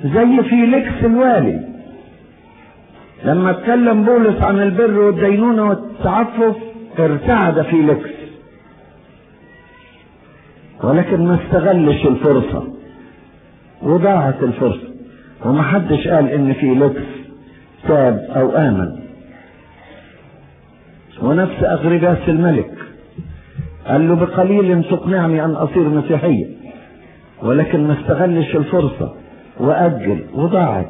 زي فيليكس الوالي لما اتكلم بولس عن البر والدينونة والتعفف ارتعد فيليكس ولكن ما استغلش الفرصة وضاعت الفرصة ومحدش قال ان فيليكس تاب او امن ونفس اغرباس الملك قال له بقليل تقنعني ان اصير مسيحيا ولكن ما استغلش الفرصة واجل وضاعت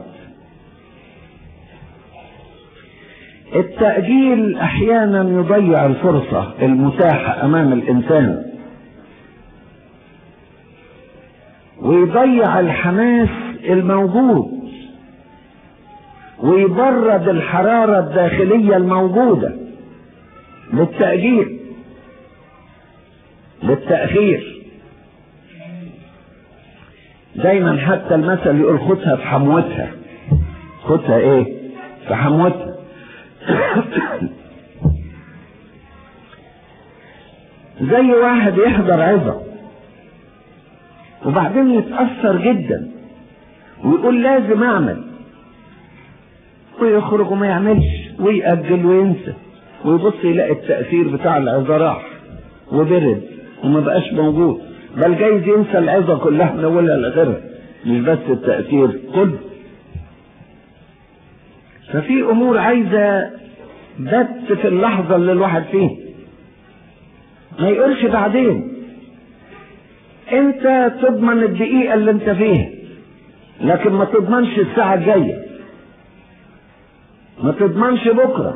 التأجيل احيانا يضيع الفرصة المتاحة امام الانسان ويضيع الحماس الموجود ويبرد الحرارة الداخلية الموجودة للتأجيل للتأخير دايما حتى المثل يقول خدها في حموتها خدها ايه في حموتها زي واحد يحضر عظة وبعدين يتأثر جدا ويقول لازم اعمل ويخرج وما يعملش ويأجل وينسى ويبص يلاقي التأثير بتاع العظة راح وبرد وما بقاش موجود بل جايز ينسى العظة كلها من أولها لآخرها مش بس التأثير كله ففي أمور عايزة بت في اللحظة اللي الواحد فيها ما يقولش بعدين انت تضمن الدقيقة اللي انت فيها لكن ما تضمنش الساعة الجاية ما تضمنش بكرة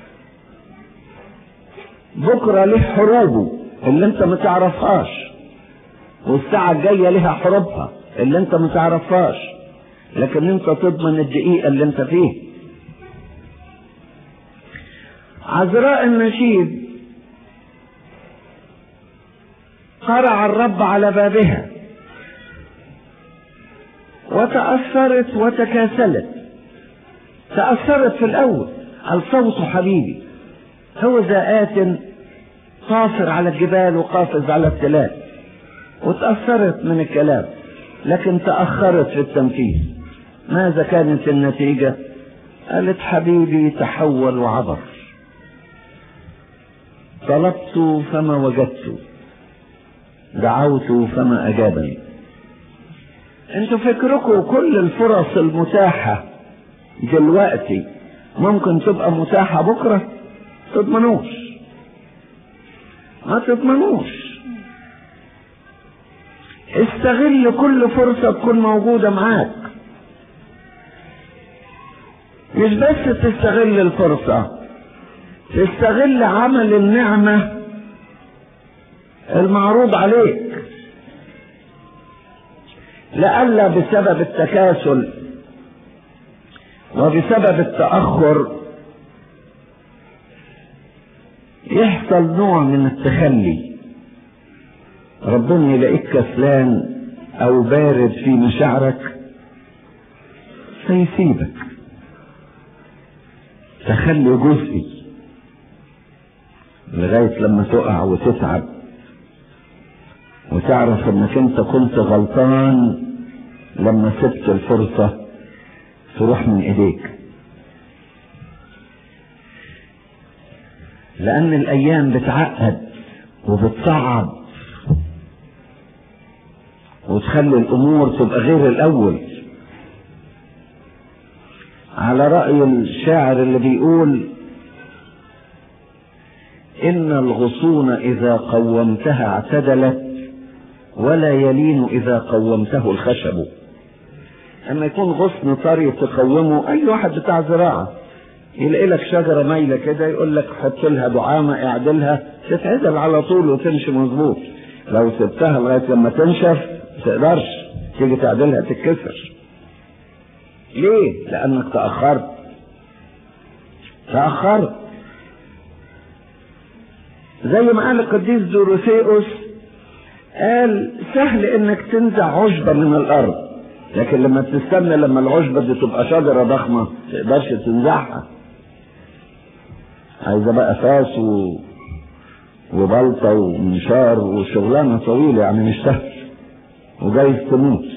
بكرة له حروبه اللي انت ما تعرفهاش والساعة الجاية لها حروبها اللي انت ما تعرفهاش لكن انت تضمن الدقيقة اللي انت فيها عذراء النشيد قرع الرب على بابها وتأثرت وتكاسلت تأثرت في الأول قال صوت حبيبي هو ذا آت قاصر على الجبال وقافز على التلال وتأثرت من الكلام لكن تأخرت في التنفيذ ماذا كانت النتيجة قالت حبيبي تحول وعبر طلبت فما وجدت دعوت فما أجابني انتوا فكركم كل الفرص المتاحة دلوقتي ممكن تبقى متاحة بكرة تضمنوش ما تضمنوش استغل كل فرصة تكون موجودة معاك مش بس تستغل الفرصة تستغل عمل النعمة المعروض عليك لئلا بسبب التكاسل وبسبب التأخر يحصل نوع من التخلي ربنا يلاقيك كسلان او بارد في مشاعرك فيسيبك تخلي جزئي لغاية لما تقع وتتعب وتعرف انك انت كنت غلطان لما سبت الفرصة تروح من ايديك لان الايام بتعقد وبتصعب وتخلي الامور تبقى غير الاول على رأي الشاعر اللي بيقول إن الغصون إذا قومتها اعتدلت ولا يلين إذا قومته الخشب أما يكون غصن طري تقومه أي واحد بتاع زراعة يلاقي لك شجرة مايلة كده يقول لك حط لها دعامة اعدلها تتعدل على طول وتمشي مظبوط لو سبتها لغاية لما تنشف تقدرش تيجي تعدلها تتكسر ليه؟ لأنك تأخرت تأخرت زي ما قال القديس دوروثيوس قال سهل انك تنزع عشبة من الارض لكن لما تستنى لما العشبة دي تبقى شجرة ضخمة تقدرش تنزعها عايزة بقى فاس و... وبلطة ومنشار وشغلانة طويلة يعني مش سهل وجايز تموت